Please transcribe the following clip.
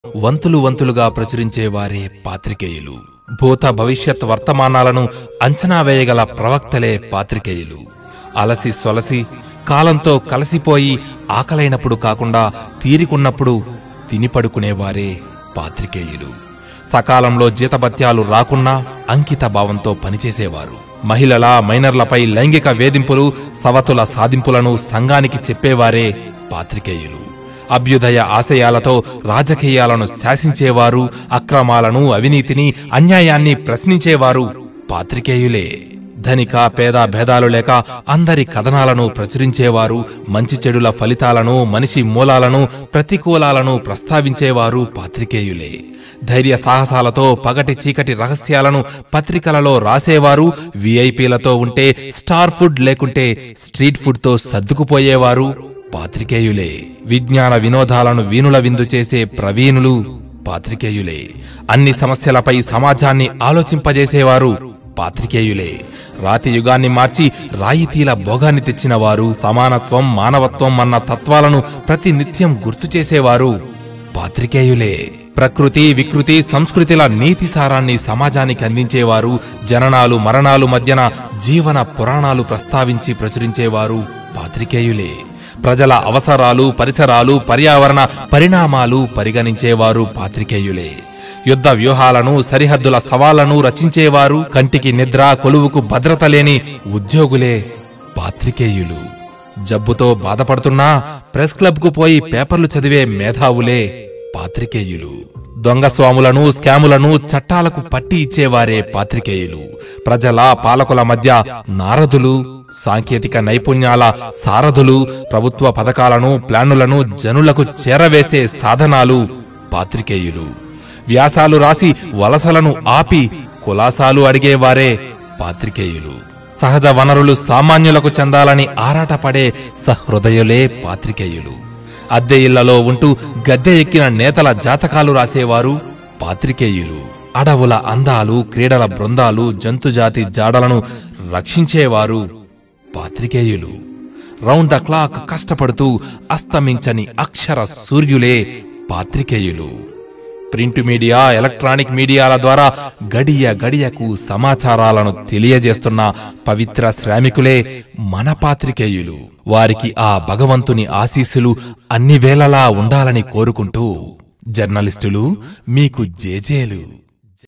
వంతులు వంతులుగా ప్రచురించేవారే పాత్రికేయులు భూత భవిష్యత్ వర్తమానాలను అంచనా వేయగల ప్రవక్తలే పాత్రికేయులు అలసి సొలసి కాలంతో కలసిపోయి ఆకలైనప్పుడు కాకుండా తీరికున్నప్పుడు తిని పడుకునేవారే పాత్రికేయులు సకాలంలో జీతభత్యాలు రాకున్నా అంకిత భావంతో పనిచేసేవారు మహిళల మైనర్లపై లైంగిక వేధింపులు సవతుల సాధింపులను సంఘానికి చెప్పేవారే పాత్రికేయులు అభ్యుదయ ఆశయాలతో రాజకీయాలను శాసించేవారు అక్రమాలను అవినీతిని అన్యాయాన్ని ప్రశ్నించేవారు పాత్రికేయులే ధనిక పేద భేదాలు లేక అందరి కథనాలను ప్రచురించేవారు మంచి చెడుల ఫలితాలను మనిషి మూలాలను ప్రతికూలాలను ప్రస్తావించేవారు పాత్రికేయులే ధైర్య సాహసాలతో పగటి చీకటి రహస్యాలను పత్రికలలో రాసేవారు విఐపీలతో ఉంటే స్టార్ ఫుడ్ లేకుంటే స్ట్రీట్ ఫుడ్ తో సర్దుకుపోయేవారు పాత్రికేయులే విజ్ఞాన వినోదాలను వీణుల విందు చేసే ప్రవీణులు పాత్రికేయులే అన్ని సమస్యలపై సమాజాన్ని ఆలోచింపజేసేవారు పాత్రికేయులే రాతి యుగాన్ని మార్చి రాయితీల భోగాన్ని తెచ్చినవారు సమానత్వం మానవత్వం అన్న తత్వాలను ప్రతి నిత్యం గుర్తు చేసేవారు పాత్రికేయులే ప్రకృతి వికృతి సంస్కృతిల నీతి సారాన్ని సమాజానికి అందించేవారు జననాలు మరణాలు మధ్యన జీవన పురాణాలు ప్రస్తావించి ప్రచురించేవారు పాత్రికేయులే ప్రజల అవసరాలు పరిసరాలు పర్యావరణ పరిణామాలు పరిగణించేవారు పాత్రికేయులే యుద్ధ వ్యూహాలను సరిహద్దుల సవాళ్లను రచించేవారు కంటికి నిద్ర కొలువుకు భద్రత లేని ఉద్యోగులే పాత్రికేయులు జబ్బుతో బాధపడుతున్నా ప్రెస్ క్లబ్కు పోయి పేపర్లు చదివే మేధావులే పాత్రికేయులు దొంగ స్వాములను స్కాములను చట్టాలకు పట్టి ఇచ్చేవారే పాత్రికేయులు ప్రజల పాలకుల మధ్య నారదులు సాంకేతిక నైపుణ్యాల సారథులు ప్రభుత్వ పథకాలను ప్లానులను జనులకు చేరవేసే సాధనాలు పాత్రికేయులు వ్యాసాలు రాసి వలసలను ఆపి కులాసాలు అడిగేవారే పాత్రికేయులు సహజ వనరులు సామాన్యులకు చెందాలని ఆరాటపడే సహృదయులే పాత్రికేయులు అద్దె ఇళ్లలో ఉంటూ గద్దె ఎక్కిన నేతల జాతకాలు రాసేవారు పాత్రికేయులు అడవుల అందాలు క్రీడల బృందాలు జంతుజాతి జాడలను రక్షించేవారు పాత్రికేయులు రౌండ్ ద క్లాక్ కష్టపడుతూ అస్తమించని అక్షర సూర్యులే పాత్రికేయులు ప్రింట్ మీడియా ఎలక్ట్రానిక్ మీడియాల ద్వారా గడియ గడియకు సమాచారాలను తెలియజేస్తున్న పవిత్ర శ్రామికులే మన పాత్రికేయులు వారికి ఆ భగవంతుని ఆశీస్సులు అన్ని వేళలా ఉండాలని కోరుకుంటూ జర్నలిస్టులు మీకు జేజేలు